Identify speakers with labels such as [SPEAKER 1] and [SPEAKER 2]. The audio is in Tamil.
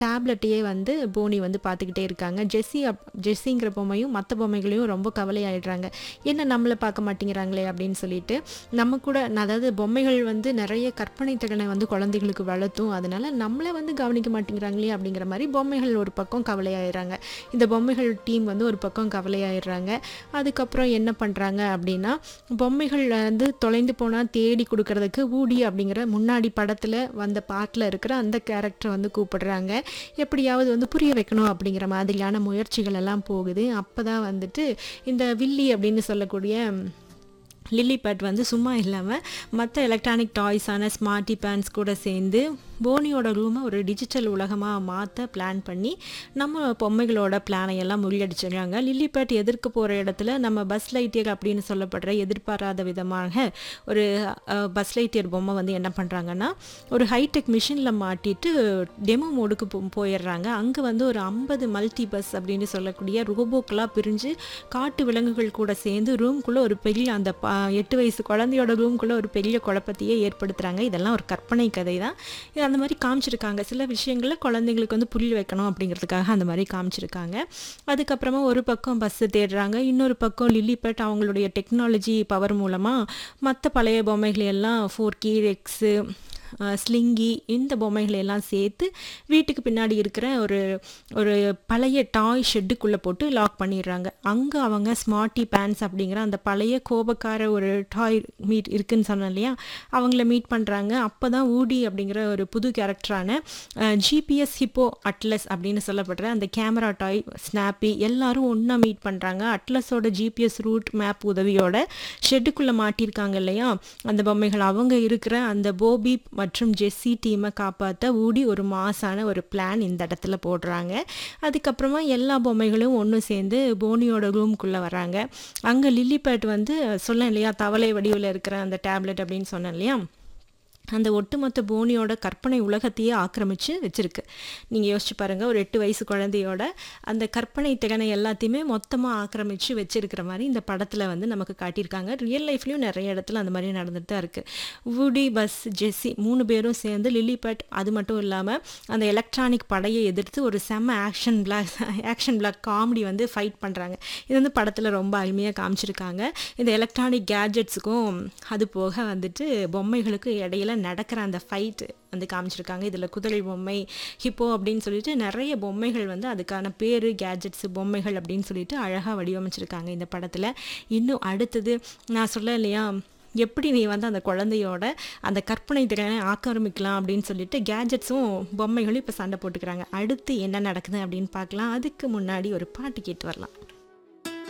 [SPEAKER 1] டேப்லெட்டையே வந்து போனி வந்து பார்த்துக்கிட்டே இருக்காங்க. ஜெஸ்ஸி அப் ஜெஸ்ஸிங்கிற பொம்மையும் மத்த பொம்மைகளையும் ரொம்ப கவலையாயிடுறாங்க. என்ன நம்மள பார்க்க மாட்டேங்கிறாங்களே அப்படின்னு சொல்லிட்டு, நம்ம கூட அதாவது பொம்மைகள் வந்து நெறைய கற்பனை திறனை வந்து குழந்தைகளுக்கு வளர்த்தும். அதனால நம்மள வந்து கவனிக்க மாட்டேங்கிறாங்களே அப்படிங்கிற மாரி பொம்மைகள் ஒரு பக்கம் கவலையாயிடுறாங்க. இந்த பொம்மைகள் டீம் வந்து ஒரு பக்கம் கவலையாயிடுறாங்க. அதுக்கப்புறம் என்ன பண்றாங்க அப்படின்னா, பொம்மைகள் வந்து தொலைந்து போனா தேடி குடுக்கறதுக்கு வூடி அப்படிங்கிற முன்னாடி படத்துல வந்த பார்ட்ல இருக்கிற அந்த கேரக்டர வந்து கூப்பிடுறாங்க. எப்படியாவது வந்து புரிய வைக்கணும் அப்படிங்கிற மாதிரியான முயற்சிகள் எல்லாம் போகுது. அப்பதான் வந்துட்டு இந்த வில்லி அப்படின்னு சொல்லக்கூடிய லில்லி பேட் வந்து சும்மா இல்லாம மத்த எலக்ட்ரானிக் டாய்ஸான ஸ்மார்ட்டி பேண்ட்ஸ் கூட சேர்ந்து போனியோட ரூம ஒரு டிஜிட்டல் உலகமா மாத்த பிளான் பண்ணி, நம்ம பொம்மைகளோட பிளானை எல்லாம் முறியடிச்சிடுறாங்க. லில்லி பேட் எதிர்க்க போற இடத்துல நம்ம பஸ் லைட்டியர் அப்படின்னு சொல்லப்படுற எதிர்பாராத விதமாக ஒரு அ பஸ் லைட்டியர் பொம்மை வந்து என்ன பண்றாங்கன்னா, ஒரு ஹைடெக் மிஷின்ல மாட்டிட்டு டெமோ மோடுக்கு போ போயிடுறாங்க. அங்க வந்து ஒரு 50 மல்டி பஸ் அப்படின்னு சொல்லக்கூடிய ரோபோக்களா பிரிஞ்சு காட்டு விலங்குகள் கூட சேர்ந்து ரூம்குள்ள ஒரு பெரிய அந்த ப 8 வயசு குழந்தையோட ரூம்குள்ள ஒரு பெரிய குழப்பத்தையே ஏற்படுத்துறாங்க. இதெல்லாம் ஒரு கற்பனை கதை தான். இது அந்த மாரி காமிச்சிருக்காங்க. சில விஷயங்கள குழந்தைங்களுக்கு வந்து புரிய வைக்கணும் அப்படிங்கிறதுக்காக அந்த மாரி காமிச்சிருக்காங்க. அதுக்கப்புறமா ஒரு பக்கம் பஸ்ஸ தேடுறாங்க. இன்னொரு பக்கம் லில்லி பேட் அவங்களுடைய டெக்னாலஜி பவர் மூலமா மத்த பழைய பொம்மைகளை எல்லாம் ஃபோர்கி, ரெக்ஸு, அ ஸ்லிங்கி இந்த பொம்மைகளை எல்லாம் சேர்த்து வீட்டுக்கு பின்னாடி இருக்கிற ஒரு ஒரு பழைய டாய் ஷெட்டுக்குள்ள போட்டு லாக் பண்ணிடுறாங்க. அங்க அவங்க ஸ்மார்ட்டி பேண்ட்ஸ் அப்படிங்கிற அந்த பழைய கோபக்கார ஒரு டாய் மீட் இருக்குன்னு சொன்னேன் இல்லையா? அவங்கள மீட் பண்றாங்க. அப்பதான் வூடி அப்படிங்கிற ஒரு புது கேரக்டரான அ ஜிபிஎஸ் ஹிப்போ அட்லஸ் அப்படின்னு சொல்லப்படுற அந்த கேமரா டாய் ஸ்னாப்பி எல்லாரும் ஒண்ணா மீட் பண்றாங்க. அட்லஸோட ஜிபிஎஸ் ரூட் மேப் உதவியோட ஷெட்டுக்குள்ள மாட்டியிருக்காங்க இல்லையா? அந்த பொம்மைகள் அவங்க இருக்கிற அந்த போபி மற்றும் ஜெஸ்ஸி டீம காப்பாத்த வூடி ஒரு மாஸான ஒரு பிளான் இந்த இடத்துல போடுறாங்க. அதுக்கப்புறமா எல்லா பொம்மைகளும் ஒண்ணு சேர்ந்து போனியோட ரூம்குள்ள வராங்க. அங்க லில்லி பேட் வந்து சொன்னேன் இல்லையா? தவளை வடிவுல இருக்கிற அந்த டேப்லெட் அப்படின்னு சொன்னேன் இல்லையா? அந்த ஒட்டுமொத்த போனியோட கற்பனை உலகத்தையே ஆக்கிரமிச்சு வச்சிருக்கு. நீங்க யோசிச்சு பாருங்க. ஒரு 8 வயசு குழந்தையோட அந்த கற்பனை திறனை எல்லாத்தையுமே மொத்தமா ஆக்கிரமிச்சு வச்சிருக்கிற மாரி இந்த படத்துல வந்து நமக்கு காட்டியிருக்காங்க. ரியல் லைஃப்லயும் நெறைய இடத்துல அந்த மாரி நடந்துட்டு தான் இருக்கு. வூடி, பஸ், ஜெஸ்ஸி 3 பேரும் சேர்ந்து லில்லி பேட் அது மட்டும் இல்லாம அந்த எலக்ட்ரானிக் படைய எதிர்த்து ஒரு செம்ம action block action block comedy வந்து ஃபைட் பண்றாங்க. இது வந்து படத்துல ரொம்ப அருமையா காமிச்சிருக்காங்க. இந்த எலக்ட்ரானிக் கேட்ஜெட்ஸுக்கும் அது போக வந்துட்டு பொம்மைகளுக்கும் இடையில நடக்கிற அந்த ஃபைட் வந்து காமிச்சிருக்காங்க. இதுல குதிரை பொம்மை, ஹிப்போ அப்படின்னு சொல்லிட்டு நெறைய பொம்மைகள் வந்து அதுக்கான பேரு, கேட்ஜெட்ஸ், பொம்மைகள் அப்படின்னு சொல்லிட்டு அழகா வடிவமைச்சிருக்காங்க இந்த படத்துல. இன்னும் அடுத்தது நான் சொன்னேன் இல்லையா? எப்படி நீ வந்து அந்த குழந்தையோட அந்த கற்பனை திறனை ஆக்கிரமிக்கலாம் அப்படின்னு சொல்லிட்டு கேட்ஜெட்ஸும், பொம்மைகளும் இப்ப சண்டை போட்டுக்கிறாங்க. அடுத்து என்ன நடக்குது அப்படின்னு பார்க்கலாம். அதுக்கு முன்னாடி ஒரு பாட்டு கேட்டு வரலாம்.